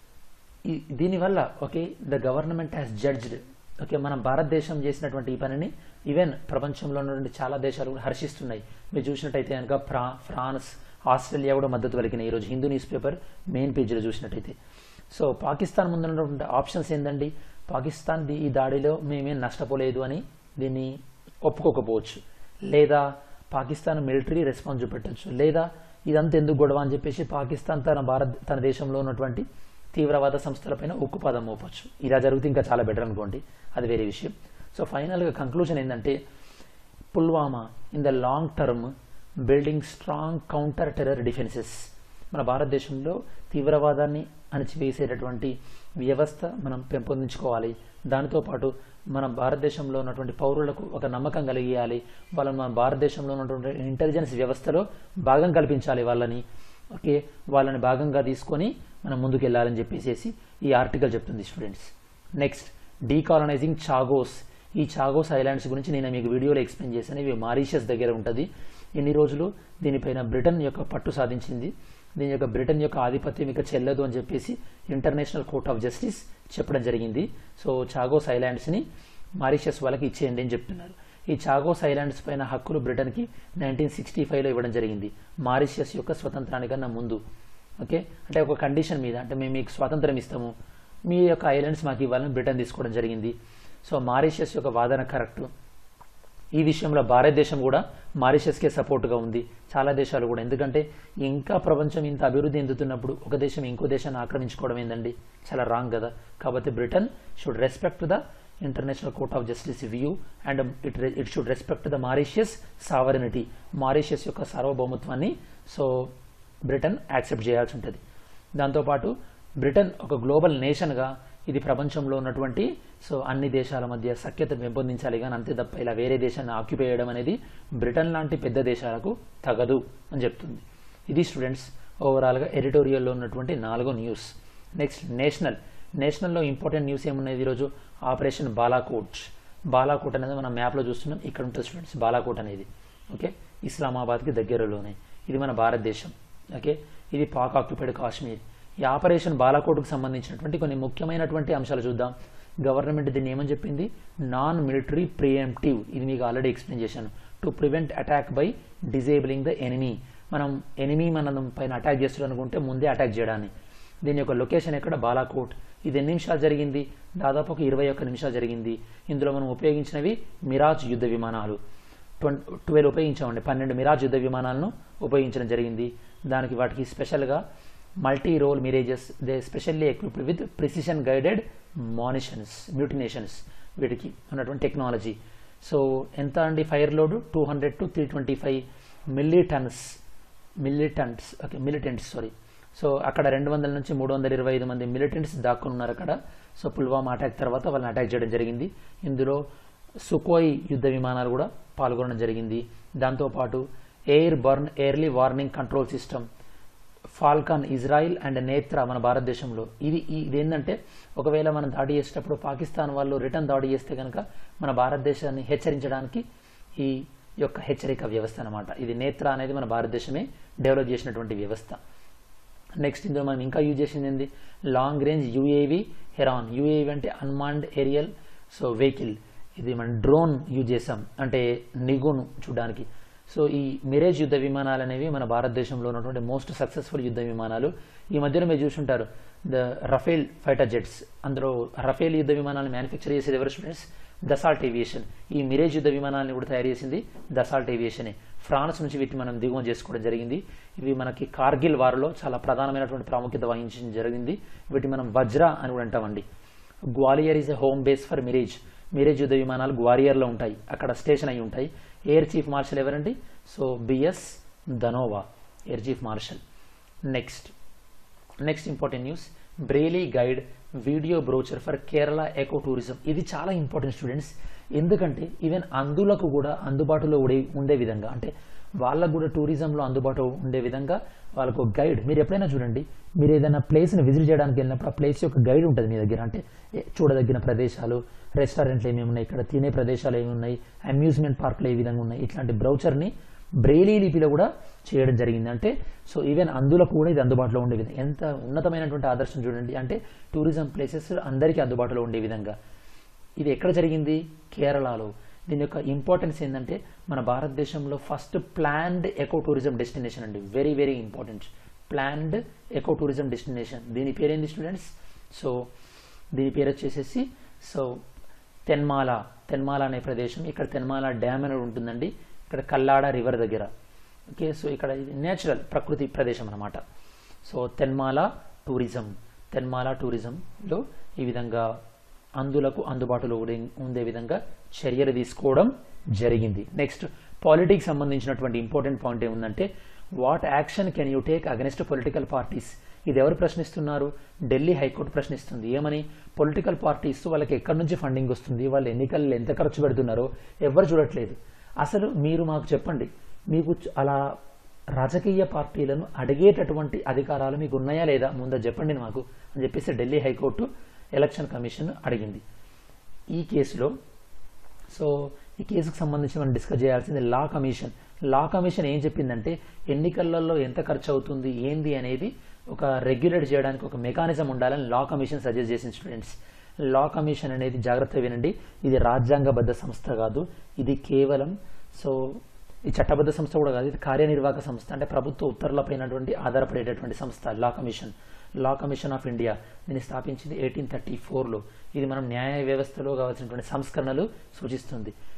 [SPEAKER 1] ఈ- దీనివల్ల okay the government has judged okay మన భారతదేశం చేసినటువంటి ఈ పనిని ఈవెన్ ప్రపంచంలో ఉన్నటువంటి చాలా దేశాలు కూడా హర్షిస్తున్నాయి మీరు చూసినట్టయితే కనుక ఫ్రా ఫ్రాన్స్ ఆస్ట్రేలియా కూడా మద్దతు పలికినాయి ఈరోజు హిందూ న్యూస్ పేపర్ మెయిన్ పేజీలో చూసినట్టయితే సో పాకిస్తాన్ ముందు ఉన్నటువంటి ఆప్షన్స్ ఏందండి పాకిస్తాన్ ది- ఈ దాడిలో మేమేం నష్టపోలేదు అని దీన్ని ఒప్పుకోకపోవచ్చు లేదా పాకిస్తాన్ మిలిటరీ రెస్పాన్స్ చూపెట్టచ్చు లేదా ఇదంతా ఎందుకు గొడవ అని చెప్పేసి పాకిస్తాన్ తన భారత్ తన దేశంలో ఉన్నటువంటి తీవ్రవాద సంస్థలపైన ఉక్కుపాదం మోపచ్చు ఇలా జరిగితే ఇంకా చాలా బెటర్ అనుకోండి అది వేరే విషయం సో ఫైనల్గా కంక్లూజన్ ఏంటంటే Pulwama in the long term building strong counter terror defences మన భారతదేశంలో తీవ్రవాదాన్ని అణచివేసేటటువంటి వ్యవస్థ మనం పెంపొందించుకోవాలి దానితో పాటు మన భారతదేశంలో ఉన్నటువంటి పౌరులకు ఒక నమ్మకం కలిగియాలి వాళ్ళని మన భారతదేశంలో ఉన్నటువంటి ఇంటెలిజెన్స్ వ్యవస్థలో భాగం కల్పించాలి వాళ్ళని ఓకే వాళ్ళని భాగంగా తీసుకొని మనం ముందుకు వెళ్ళాలని చెప్పేసి ఈ ఆర్టికల్ చెప్తుంది స్టూడెంట్స్ నెక్స్ట్ డీకాలనైజింగ్ చాగోస్ ఈ చాగోస్ ఐలాండ్స్ గురించి నేను మీకు వీడియోలో ఎక్స్ప్లెయిన్ చేశాను ఇవి మారిషియస్ దగ్గర ఉంటుంది ఎన్ని రోజులు దీనిపైన బ్రిటన్ యొక్క పట్టు సాధించింది దీని యొక్క బ్రిటన్ యొక్క ఆధిపత్యం ఇక చెల్లదు అని చెప్పేసి ఇంటర్నేషనల్ కోర్ట్ ఆఫ్ జస్టిస్ చెప్పడం జరిగింది సో చాగోస్ ఐలాండ్స్ని మారిషియస్ వాళ్ళకి ఇచ్చేయండి అని చెప్తున్నారు ఈ చాగోస్ ఐలాండ్స్ పైన హక్కులు బ్రిటన్కి నైన్టీన్ సిక్స్టీ ఫైవ్లో ఇవ్వడం జరిగింది మారిషియస్ యొక్క స్వతంత్రానికన్నా ముందు ఓకే అంటే ఒక కండిషన్ మీద అంటే మేము మీకు స్వాతంత్రం ఇస్తాము మీ యొక్క ఐలాండ్స్ మాకు ఇవ్వాలని బ్రిటన్ తీసుకోవడం జరిగింది సో మారిషియస్ యొక్క వాదన కరెక్ట్ ఈ విషయంలో భారతదేశం కూడా మారిషస్కే సపోర్ట్గా ఉంది చాలా దేశాలు కూడా ఎందుకంటే ఇంకా ప్రపంచం ఇంత అభివృద్ధి చెందుతున్నప్పుడు ఒక దేశం ఇంకో దేశాన్ని ఆక్రమించుకోవడం ఏందండి చాలా రాంగ్ కదా కాబట్టి Britain should respect the international court of justice view and it it should respect the Mauritius sovereignty Mauritius యొక్క సార్వభౌమత్వాన్ని సో బ్రిటన్ యాక్సెప్ట్ చేయాల్సి ఉంటుంది దాంతోపాటు బ్రిటన్ ఒక గ్లోబల్ నేషన్గా ఇది ప్రపంచంలో ఉన్నటువంటి సో అన్ని దేశాల మధ్య సఖ్యత పెంపొందించాలి కానీ అంతే తప్ప ఇలా వేరే దేశాన్ని ఆక్యుపై చేయడం అనేది బ్రిటన్ లాంటి పెద్ద దేశాలకు తగదు అని చెప్తుంది ఇది స్టూడెంట్స్ ఓవరాల్గా ఎడిటోరియల్లో ఉన్నటువంటి నాలుగో న్యూస్ నెక్స్ట్ నేషనల్ నేషనల్లో ఇంపార్టెంట్ న్యూస్ ఏమున్నది ఈరోజు ఆపరేషన్ బాలాకోట్ బాలాకోట్ అనేది మనం మ్యాప్లో చూస్తున్నాం ఇక్కడ ఉంటుంది స్టూడెంట్స్ బాలాకోట్ అనేది ఓకే ఇస్లామాబాద్కి దగ్గరలోనే ఇది మన భారతదేశం ఓకే ఇది పాక్ ఆక్యుపైడ్ కాశ్మీర్ ఈ ఆపరేషన్ బాలాకోట్కు సంబంధించినటువంటి కొన్ని ముఖ్యమైనటువంటి అంశాలు చూద్దాం గవర్నమెంట్ దీన్ని ఏమని చెప్పింది నాన్ మిలిటరీ ప్రియంప్టివ్ ఇది మీకు ఆల్రెడీ ఎక్స్ప్లెయిన్ చేశాను to prevent attack by disabling the enemy మనం ఎనిమీ మనం పైన అటాక్ చేస్తాడు అనుకుంటే ముందే అటాక్ చేయడాన్ని దీని యొక్క లొకేషన్ ఎక్కడ బాలాకోట్ ఇది ఎన్ని నిమిషాలు జరిగింది దాదాపు ఒక ఇరవై ఒక్క నిమిషాలు జరిగింది ఇందులో మనం ఉపయోగించినవి మిరాజ్ యుద్ధ విమానాలు ట్వంటీ ట్వెల్వ్ ఉపయోగించామండి పన్నెండు మిరాజ్ యుద్ధ విమానాలను ఉపయోగించడం జరిగింది దానికి వాటికి స్పెషల్గా multi role mirages they specially equipped with precision guided munitions munitions వీటికి ఉన్నటువంటి టెక్నాలజీ సో ఎంత అండి fire load two hundred to three twenty five milli tons militants okay militants sorry so అక్కడ రెండు వందల నుంచి మూడు వందల ఇరవై ఐదు మంది మిలిటెంట్స్ దాక్కుని ఉన్నారు అక్కడ సో పుల్వామా అటాక్ తర్వాత వాళ్ళని అటాక్ చేయడం జరిగింది ఇందులో సుకోయ్ యుద్ధ విమానాలు కూడా పాల్గొనడం జరిగింది దాంతోపాటు airborne early warning control system Falcon Israel and Netra మన భారతదేశంలో ఇది ఇది ఏంటంటే ఒకవేళ మనం దాడి చేసేటప్పుడు పాకిస్తాన్ వాళ్ళు రిటర్న్ దాడి చేస్తే కనుక మన భారతదేశాన్ని హెచ్చరించడానికి ఈ యొక్క హెచ్చరిక వ్యవస్థ అనమాట ఇది నేత్ర అనేది మన భారతదేశమే డెవలప్ చేసినటువంటి వ్యవస్థ నెక్స్ట్ ఇందులో మనం ఇంకా యూజ్ చేసింది ఏంది long range UAV Heron UAV అంటే అన్మాండ్ ఏరియల్ సో వెహికల్ ఇది మనం డ్రోన్ యూజ్ చేసాం అంటే నిగును చూడడానికి సో ఈ మిరేజ్ యుద్ధ విమానాలు అనేవి మన భారతదేశంలో ఉన్నటువంటి మోస్ట్ సక్సెస్ఫుల్ యుద్ధ విమానాలు ఈ మధ్యలో మీరు చూసుంటారు ద రఫేల్ ఫైటర్ జెట్స్ అందులో రఫేల్ యుద్ధ విమానాలను మ్యానుఫ్యాక్చర్ చేసేది ఎవరు స్టూడెంట్స్ దసాల్ట్ ఏవియేషన్ ఈ మిరేజ్ యుద్ధ విమానాలను కూడా తయారు చేసింది దసాల్ట్ ఏవియేషనే ఫ్రాన్స్ నుంచి వీటిని మనం దిగుమతి చేసుకోవడం జరిగింది ఇవి మనకి కార్గిల్ వారిలో చాలా ప్రధానమైనటువంటి ప్రాముఖ్యత వహించడం జరిగింది వీటిని మనం వజ్ర అని కూడా అంటామండి Gwalior is a home base for mirage mirage యుద్ధ విమానాలు గ్వాలియర్లో ఉంటాయి అక్కడ స్టేషన్ అయి ఉంటాయి ఎయిర్ చీఫ్ మార్షల్ ఎవరండి so BS Dhanoa air chief marshal next next important news braille guide video brochure for Kerala eco tourism ఇది చాలా ఇంపార్టెంట్ స్టూడెంట్స్ ఎందుకంటే ఈవెన్ అందులకు కూడా అందుబాటులో ఉండే ఉండే విధంగా అంటే వాళ్ళకు కూడా టూరిజంలో అందుబాటులో ఉండే విధంగా వాళ్ళకు గైడ్ మీరు ఎప్పుడైనా చూడండి మీరు ఏదైనా ప్లేస్ని విజిట్ చేయడానికి వెళ్ళినప్పుడు ఆ ప్లేస్ యొక్క గైడ్ ఉంటుంది మీ దగ్గర అంటే ఏ- చూడదగిన ప్రదేశాలు రెస్టారెంట్లు ఏమేమి ఉన్నాయి ఇక్కడ తినే ప్రదేశాలు ఏమి ఉన్నాయి అమ్యూజ్మెంట్ పార్క్లు ఏ విధంగా ఉన్నాయి ఇట్లాంటి బ్రౌచర్ని బ్రెయిలీ లిపిలో కూడా చేయడం జరిగింది అంటే సో ఈవెన్ అందులో కూడా ఇది అందుబాటులో ఉండే విధంగా ఎంత ఉన్నతమైనటువంటి ఆదర్శం చూడండి అంటే టూరిజం ప్లేసెస్ అందరికీ అందుబాటులో ఉండే విధంగా ఇది ఎక్కడ జరిగింది కేరళలో దీని యొక్క ఇంపార్టెన్స్ ఏంటంటే మన భారతదేశంలో first planned eco tourism destination అండి very very important planned eco tourism destination దీని పేరేంది స్టూడెంట్స్ సో దీని పేరు వచ్చేసేసి సో తెన్మాల తెన్మాల అనే ప్రదేశం ఇక్కడ తెన్మాల డ్యామ్ అనేది ఉంటుందండి ఇక్కడ కల్లాడ రివర్ దగ్గర ఓకే సో ఇక్కడ ఇది నేచురల్ ప్రకృతి ప్రదేశం అన్నమాట సో తెన్మాల టూరిజం తెన్మాల టూరిజంలో ఈ విధంగా అందులకు అందుబాటులో ఉండే- ఉండే విధంగా చర్యలు తీసుకోవడం జరిగింది నెక్స్ట్ పాలిటిక్స్ సంబంధించినటువంటి ఇంపార్టెంట్ పాయింట్ ఏముందంటే what action can you take against political parties ఇది ఎవరు ప్రశ్నిస్తున్నారు ఢిల్లీ హైకోర్టు ప్రశ్నిస్తుంది ఏమని పొలిటికల్ పార్టీస్ వాళ్ళకి ఎక్కడి నుంచి ఫండింగ్ వస్తుంది వాళ్ళు ఎన్నికల్లో ఎంత ఖర్చు పెడుతున్నారో ఎవరు చూడట్లేదు అసలు మీరు మాకు చెప్పండి మీకు చ- అలా రాజకీయ పార్టీలను అడిగేటటువంటి అధికారాలు మీకు ఉన్నాయా లేదా ముందు చెప్పండి మాకు అని చెప్పేసి ఢిల్లీ హైకోర్టు ఎలక్షన్ కమిషన్ అడిగింది ఈ కేసులో సో ఈ కేసుకు సంబంధించి మనం డిస్కస్ చేయాల్సింది లా కమిషన్ లా కమిషన్ ఏం చెప్పిందంటే ఎన్నికలలో ఎంత ఖర్చు అవుతుంది ఏంది అనేది ఒక రెగ్యులేట్ చేయడానికి ఒక మెకానిజం ఉండాలని లా కమిషన్ సజెస్ట్ చేసింది స్టూడెంట్స్ లా కమిషన్ అనేది జాగ్రత్త వినండి ఇది రాజ్యాంగబద్ధ సంస్థ కాదు ఇది కేవలం సో ఈ చట్టబద్ధ సంస్థ కూడా కాదు ఇది కార్యనిర్వాహక సంస్థ అంటే ప్రభుత్వ ఉత్తర్వులపైనటువంటి ఆధారపడేటటువంటి సంస్థ law commission law commission of India దీన్ని స్థాపించింది ఎయిటీన్ థర్టీ ఫోర్లో ఇది మనం న్యాయ వ్యవస్థలో కావాల్సినటువంటి సంస్కరణలు సూచిస్తుంది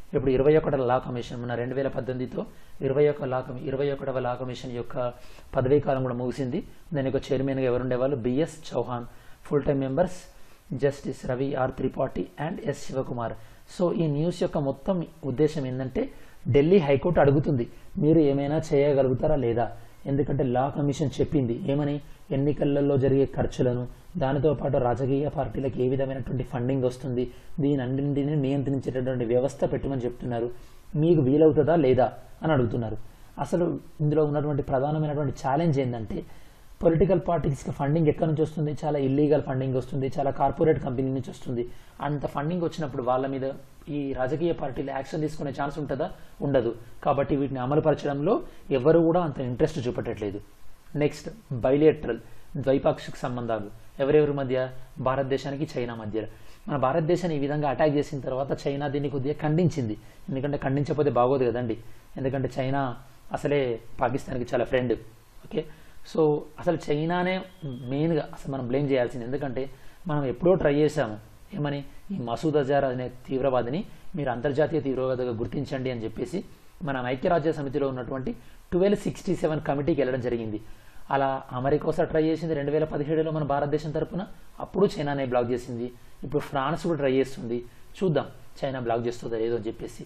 [SPEAKER 1] ఇప్పుడు ఇరవై ఒకటవ లా కమిషన్ మన రెండు వేల పద్దెనిమిదితో ఇరవై ఒక లా కమి ఇరవై ఒకటవ లా కమిషన్ యొక్క పదవీ కాలం కూడా ముగిసింది దాని యొక్క చైర్మన్గా ఎవరు ఉండేవాళ్ళు BS Chauhan full time members justice Ravi R Tripathi and S Shivakumar so ఈ న్యూస్ యొక్క మొత్తం ఉద్దేశం ఏంటంటే ఢిల్లీ హైకోర్టు అడుగుతుంది మీరు ఏమైనా చేయగలుగుతారా లేదా ఎందుకంటే లా కమిషన్ చెప్పింది ఏమని ఎన్నికలలో జరిగే ఖర్చులను దానితో పాటు రాజకీయ పార్టీలకు ఏ విధమైనటువంటి ఫండింగ్ వస్తుంది దీని అన్నింటినీ నియంత్రించేటటువంటి వ్యవస్థ పెట్టమని చెప్తున్నారు మీకు వీలవుతుందా లేదా అని అడుగుతున్నారు అసలు ఇందులో ఉన్నటువంటి ప్రధానమైనటువంటి ఛాలెంజ్ ఏంటంటే పొలిటికల్ పార్టీస్కి ఫండింగ్ ఎక్కడి నుంచి వస్తుంది చాలా ఇల్లీగల్ ఫండింగ్ వస్తుంది చాలా కార్పొరేట్ కంపెనీ నుంచి వస్తుంది అంత ఫండింగ్ వచ్చినప్పుడు వాళ్ళ మీద ఈ రాజకీయ పార్టీలు యాక్షన్ తీసుకునే ఛాన్స్ ఉంటుందా ఉండదు కాబట్టి వీటిని అమలుపరచడంలో ఎవరు కూడా అంత ఇంట్రెస్ట్ చూపెట్టట్లేదు నెక్స్ట్ బైలేటరల్ ద్వైపాక్షిక సంబంధాలు ఎవరెవరి మధ్య భారతదేశానికి చైనా మధ్య మన భారతదేశాన్ని ఈ విధంగా అటాక్ చేసిన తర్వాత చైనా దీన్ని కొద్దిగా ఖండించింది ఎందుకంటే ఖండించకపోతే బాగోదు కదండి ఎందుకంటే చైనా అసలే పాకిస్తాన్కి చాలా ఫ్రెండ్ ఓకే సో అసలు చైనానే మెయిన్గా అసలు మనం బ్లేమ్ చేయాల్సింది ఎందుకంటే మనం ఎప్పుడో ట్రై చేశాము ఏమని ఈ మసూద్ అజార్ అనే తీవ్రవాదిని మీరు అంతర్జాతీయ తీవ్రవాదిగా గుర్తించండి అని చెప్పేసి మనం ఐక్యరాజ్య సమితిలో ఉన్నటువంటి ట్వెల్వ్ సిక్స్టీ సెవెన్ కమిటీకి వెళ్ళడం జరిగింది అలా అమెరికా ఒకసారి ట్రై చేసింది రెండు వేల పదిహేడులో మన భారతదేశం తరపున అప్పుడు చైనానే బ్లాక్ చేసింది ఇప్పుడు ఫ్రాన్స్ కూడా ట్రై చేస్తుంది చూద్దాం చైనా బ్లాక్ చేస్తుందో లేదో అని చెప్పేసి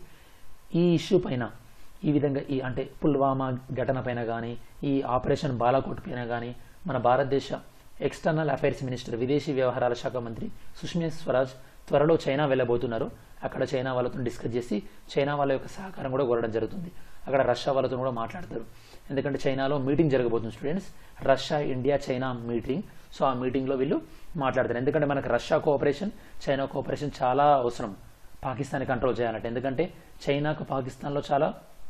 [SPEAKER 1] ఈ ఇష్యూ పైన ఈ విధంగా ఈ అంటే పుల్వామా ఘటన పైన కానీ ఈ ఆపరేషన్ బాలాకోట్ పైన కానీ మన భారతదేశ ఎక్స్టర్నల్ అఫైర్స్ మినిస్టర్ విదేశీ వ్యవహారాల శాఖ మంత్రి సుష్మా స్వరాజ్ త్వరలో చైనా వెళ్ళబోతున్నారు అక్కడ చైనా వాళ్ళతో డిస్కస్ చేసి చైనా వాళ్ళ యొక్క సహకారం కూడా కోరడం జరుగుతుంది అక్కడ రష్యా వాళ్ళతో కూడా మాట్లాడతారు ఎందుకంటే చైనాలో మీటింగ్ జరగబోతుంది students Russia India China meeting so ఆ మీటింగ్లో వీళ్ళు మాట్లాడతారు ఎందుకంటే మనకు రష్యా కోఆపరేషన్ చైనా కోఆపరేషన్ చాలా అవసరం పాకిస్తాన్ కంట్రోల్ చేయాలంటే ఎందుకంటే చైనాకు పాకిస్తాన్లో చాలా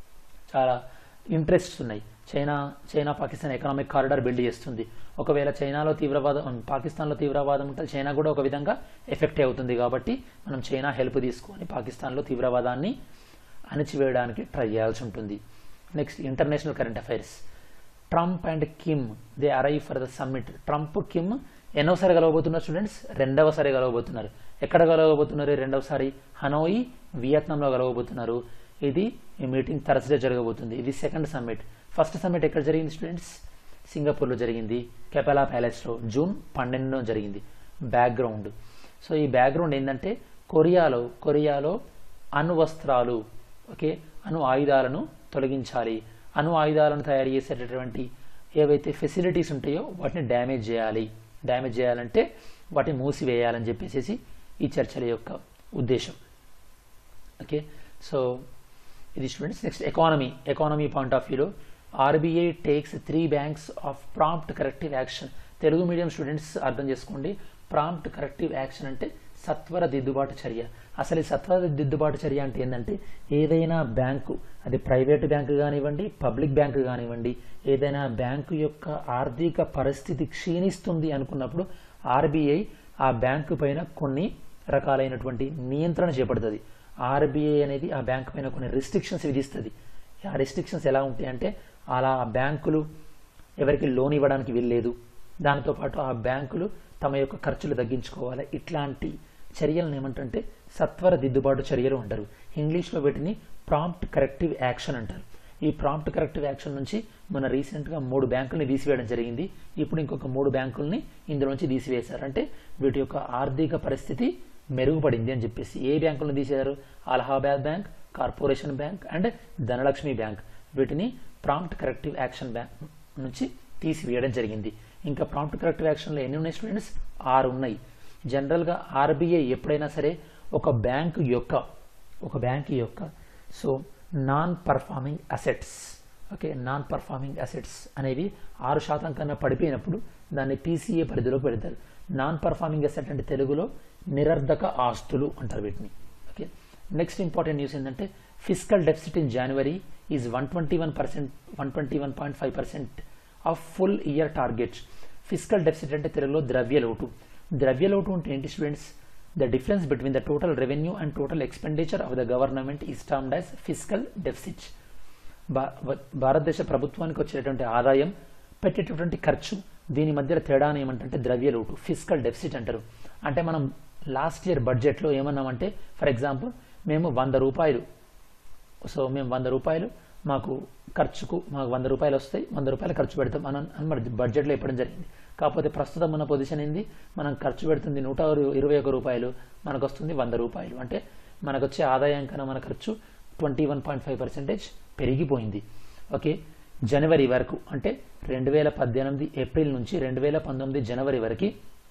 [SPEAKER 1] చాలా ఇంట్రెస్ట్స్ ఉన్నాయి China China Pakistan economic corridor build చేస్తుంది ఒకవేళ చైనాలో తీవ్రవాదం పాకిస్తాన్లో తీవ్రవాదం ఉంటే చైనా కూడా ఒక విధంగా ఎఫెక్ట్ అవుతుంది కాబట్టి మనం చైనా హెల్ప్ తీసుకొని పాకిస్తాన్లో తీవ్రవాదాన్ని అణిచివేయడానికి ట్రై చేయాల్సి ఉంటుంది next international current affairs Trump and Kim they arrive for the summit Trump Kim ఎన్నోసారి కలవబోతున్నారు స్టూడెంట్స్ రెండవసారి కలవబోతున్నారు ఎక్కడ కలవబోతున్నారు రెండవసారి హనోయి వియత్నాంలో కలవబోతున్నారు ఇది ఈ మీటింగ్ థర్స్డే జరగబోతుంది ఇది సెకండ్ సమ్మిట్ ఫస్ట్ సమ్మిట్ ఎక్కడ జరిగింది స్టూడెంట్స్ సింగపూర్లో జరిగింది కెపెలా ప్యాలెస్లో జూన్ పన్నెండులో జరిగింది బ్యాక్గ్రౌండ్ సో ఈ బ్యాక్గ్రౌండ్ ఏంటంటే కొరియాలో కొరియాలో అణువస్త్రాలు ఓకే అణు ఆయుధాలను తొలగించాలి అణు ఆయుధాలను తయారు చేసేటటువంటి ఏవైతే ఫెసిలిటీస్ ఉంటాయో వాటిని డ్యామేజ్ చేయాలి డ్యామేజ్ చేయాలంటే వాటిని మూసివేయాలని చెప్పేసి ఈ చర్చల యొక్క ఉద్దేశం ఓకే సో ఇది students next economy economy point of వ్యూలో RBI takes three banks of prompt corrective action Telugu medium students అర్థం చేసుకోండి ప్రాంప్ట్ కరెక్టివ్ యాక్షన్ అంటే సత్వర దిద్దుబాటు చర్య అసలు ఈ సత్వర దిద్దుబాటు చర్య అంటే ఏంటంటే ఏదైనా బ్యాంకు అది ప్రైవేట్ బ్యాంకు కానివ్వండి పబ్లిక్ బ్యాంకు కానివ్వండి ఏదైనా బ్యాంకు యొక్క ఆర్థిక పరిస్థితి క్షీణిస్తుంది అనుకున్నప్పుడు ఆర్బీఐ ఆ బ్యాంకు పైన కొన్ని రకాలైనటువంటి నియంత్రణ చేపడుతుంది ఆర్బీఐ అనేది ఆ బ్యాంకు పైన కొన్ని రిస్ట్రిక్షన్స్ విధిస్తుంది ఆ రిస్ట్రిక్షన్స్ ఎలా ఉంటాయంటే అలా ఆ బ్యాంకులు ఎవరికి లోన్ ఇవ్వడానికి వీల్లేదు దాంతోపాటు ఆ బ్యాంకులు తమ యొక్క ఖర్చులు తగ్గించుకోవాలి ఇట్లాంటి చర్యలను ఏమంటుంటే సత్వర దిద్దుబాటు చర్యలు అంటారు ఇంగ్లీష్లో వీటిని ప్రాంప్ట్ కరెక్టివ్ యాక్షన్ అంటారు ఈ ప్రాంప్ట్ కరెక్టివ్ యాక్షన్ నుంచి మన రీసెంట్గా మూడు బ్యాంకుల్ని తీసివేయడం జరిగింది ఇప్పుడు ఇంకొక మూడు బ్యాంకుల్ని ఇందులోంచి తీసివేశారు అంటే వీటి యొక్క ఆర్థిక పరిస్థితి మెరుగుపడింది అని చెప్పేసి ఏ బ్యాంకులను తీసేశారు Allahabad bank corporation bank and Dhanalakshmi bank వీటిని ప్రాంప్ట్ కరెక్టివ్ యాక్షన్ బ్యాంక్ నుంచి తీసివేయడం జరిగింది ఇంకా ప్రాంప్ట్ కరెక్టివ్ యాక్షన్లో ఎన్ని ఉన్నాయి స్టూడెంట్స్ ఆరు ఉన్నాయి జనరల్గా ఆర్బీఐ ఎప్పుడైనా సరే ఒక బ్యాంకు యొక్క ఒక బ్యాంక్ యొక్క so non performing assets okay non performing assets అనేవి ఆరు శాతం కన్నా పడిపోయినప్పుడు దాన్ని పీసీఏ పరిధిలోకి పెడతారు నాన్ పర్ఫార్మింగ్ అసెట్ అంటే తెలుగులో నిరర్ధక ఆస్తులు అంటారు వీటిని ఓకే నెక్స్ట్ ఇంపార్టెంట్ న్యూస్ ఏంటంటే physical deficit in January is one twenty one percent one twenty one point five percent of full year targets physical deficit అంటే తెలుగులో ద్రవ్య లోటు ద్రవ్య లోటు అంటే ఏంటి students the difference between the total revenue and total expenditure of the government is termed as physical deficit భారతదేశ ప్రభుత్వానికి వచ్చేటటువంటి ఆదాయం పెట్టేటటువంటి ఖర్చు దీని మధ్య తేడాను ఏమంటే ద్రవ్య లోటు ఫిజికల్ డెఫిసిట్ అంటారు అంటే మనం లాస్ట్ ఇయర్ బడ్జెట్లో ఏమన్నామంటే ఫర్ ఎగ్జాంపుల్ మేము వంద రూపాయలు సో మేము వంద రూపాయలు మాకు ఖర్చుకు మాకు వంద రూపాయలు వస్తాయి వంద రూపాయలు ఖర్చు పెడతాం అని అని మన బడ్జెట్లో ఇవ్వడం జరిగింది కాకపోతే ప్రస్తుతం ఉన్న పొజిషన్ ఏంది మనం ఖర్చు పెడుతుంది నూట ఇరవై ఒక రూపాయలు మనకు వస్తుంది వంద రూపాయలు అంటే మనకు వచ్చే ఆదాయం కన్నా మన ఖర్చు twenty one point five percentage పెరిగిపోయింది ఓకే జనవరి వరకు అంటే రెండు వేల పద్దెనిమిది ఏప్రిల్ నుంచి రెండు వేల పంతొమ్మిది జనవరి వరకు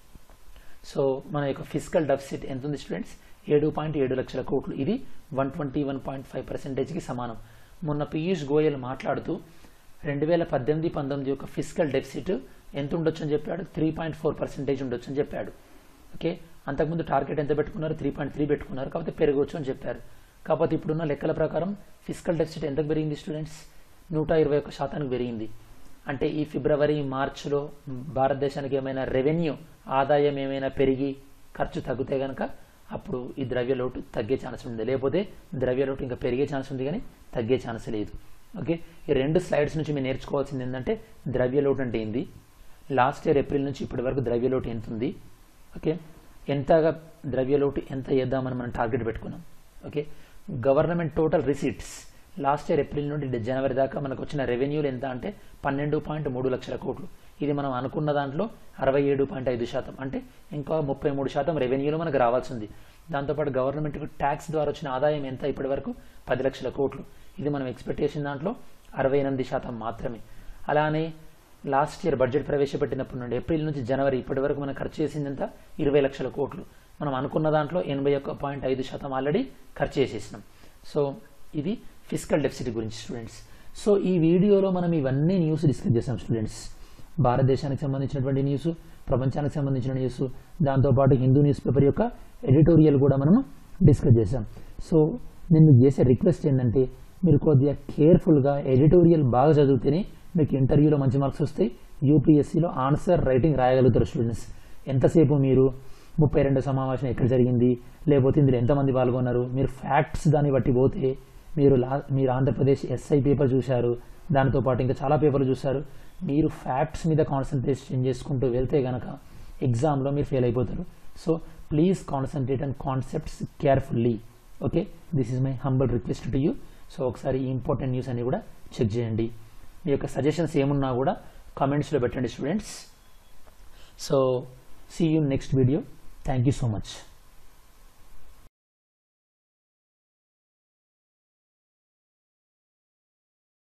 [SPEAKER 1] సో మన యొక్క ఫిజికల్ డెఫిసిట్ ఎంత ఉంది స్టూడెంట్స్ ఏడు పాయింట్ ఏడు లక్షల కోట్లు ఇది one twenty one point five పర్సెంటేజ్కి సమానం మొన్న పీయూష్ గోయల్ మాట్లాడుతూ రెండు వేల పద్దెనిమిది పంతొమ్మిది యొక్క ఫిజికల్ డెఫిసిట్ ఎంత ఉండొచ్చు అని చెప్పాడు త్రీ పాయింట్ ఫోర్ పర్సెంటేజ్ ఉండొచ్చు అని చెప్పాడు ఓకే అంతకుముందు టార్గెట్ ఎంత పెట్టుకున్నారు త్రీ పాయింట్ త్రీ పెట్టుకున్నారు కాకపోతే పెరగవచ్చు అని చెప్పారు కాకపోతే ఇప్పుడున్న లెక్కల ప్రకారం ఫిజికల్ డెఫిసిట్ ఎంతకు పెరిగింది స్టూడెంట్స్ నూట ఇరవై ఒక్క శాతానికి పెరిగింది అంటే ఈ ఫిబ్రవరి మార్చిలో భారతదేశానికి ఏమైనా రెవెన్యూ ఆదాయం ఏమైనా పెరిగి ఖర్చు తగ్గితే కనుక అప్పుడు ఈ ద్రవ్య లోటు తగ్గే ఛాన్స్ ఉంది లేకపోతే ద్రవ్య లోటు ఇంకా పెరిగే ఛాన్స్ ఉంది కానీ తగ్గే ఛాన్స్ లేదు ఓకే ఈ రెండు స్లైడ్స్ నుంచి మీరు నేర్చుకోవాల్సింది ఏంటంటే ద్రవ్య లోటు అంటే ఏంది లాస్ట్ ఇయర్ ఏప్రిల్ నుంచి ఇప్పటి వరకు ద్రవ్య లోటు ఎంత ఉంది ఓకే ఎంతగా ద్రవ్య లోటు ఎంత చేద్దామని మనం టార్గెట్ పెట్టుకున్నాం okay government total receipts last year April నుండి జనవరి దాకా మనకు వచ్చిన రెవెన్యూలు ఎంత అంటే పన్నెండు పాయింట్ మూడు లక్షల కోట్లు ఇది మనం అనుకున్న దాంట్లో అరవై ఏడు పాయింట్ ఐదు శాతం అంటే ఇంకా ముప్పై మూడు శాతం రెవెన్యూలు మనకు రావాల్సి ఉంది దాంతోపాటు గవర్నమెంట్కి ట్యాక్స్ ద్వారా వచ్చిన ఆదాయం ఎంత ఇప్పటి వరకు పది లక్షల కోట్లు ఇది మనం ఎక్స్పెక్టేషన్ దాంట్లో అరవై ఎనిమిది శాతం మాత్రమే అలానే లాస్ట్ ఇయర్ బడ్జెట్ ప్రవేశపెట్టినప్పటి నుండి ఏప్రిల్ నుంచి జనవరి ఇప్పటి వరకు మనం ఖర్చు చేసింది ఎంత ఇరవై లక్షల కోట్లు మనం అనుకున్న దాంట్లో ఎనభై ఒక్క పాయింట్ ఐదు శాతం ఆల్రెడీ ఖర్చు చేసేసినాం సో ఇది ఫిజికల్ డెఫిసిట్ గురించి స్టూడెంట్స్ సో ఈ వీడియోలో మనం ఇవన్నీ న్యూస్ డిస్కస్ చేసాం స్టూడెంట్స్ భారతదేశానికి సంబంధించినటువంటి న్యూస్ ప్రపంచానికి సంబంధించిన న్యూస్ దాంతోపాటు హిందూ న్యూస్ పేపర్ యొక్క ఎడిటోరియల్ కూడా మనము డిస్కస్ చేసాం సో నేను మీకు చేసే రిక్వెస్ట్ ఏంటంటే మీరు కొద్దిగా కేర్ఫుల్గా ఎడిటోరియల్ బాగా చదివితేనే మీకు ఇంటర్వ్యూలో మంచి మార్క్స్ వస్తాయి యూపీఎస్సీలో ఆన్సర్ రైటింగ్ రాయగలుగుతారు స్టూడెంట్స్ ఎంతసేపు మీరు ముప్పై రెండు సమావేశం ఎక్కడ జరిగింది లేకపోతే ఇందులో ఎంతమంది పాల్గొన్నారు మీరు ఫ్యాక్ట్స్ దాన్ని బట్టి పోతే మీరు లా మీరు ఆంధ్రప్రదేశ్ ఎస్ఐ పేపర్ చూశారు దానితో పాటు ఇంకా చాలా పేపర్లు చూశారు మీరు ఫ్యాక్ట్స్ మీద కాన్సన్ట్రేషన్ చేసుకుంటూ వెళ్తే గనక ఎగ్జామ్లో మీరు ఫెయిల్ అయిపోతారు so please concentrate and concepts carefully okay this is my humble request to you so ఒకసారి ఈ ఇంపార్టెంట్ న్యూస్ అని కూడా చెక్ చేయండి మీ యొక్క సజెషన్స్ ఏమున్నా కూడా కామెంట్స్లో పెట్టండి students so see you next video thank you so much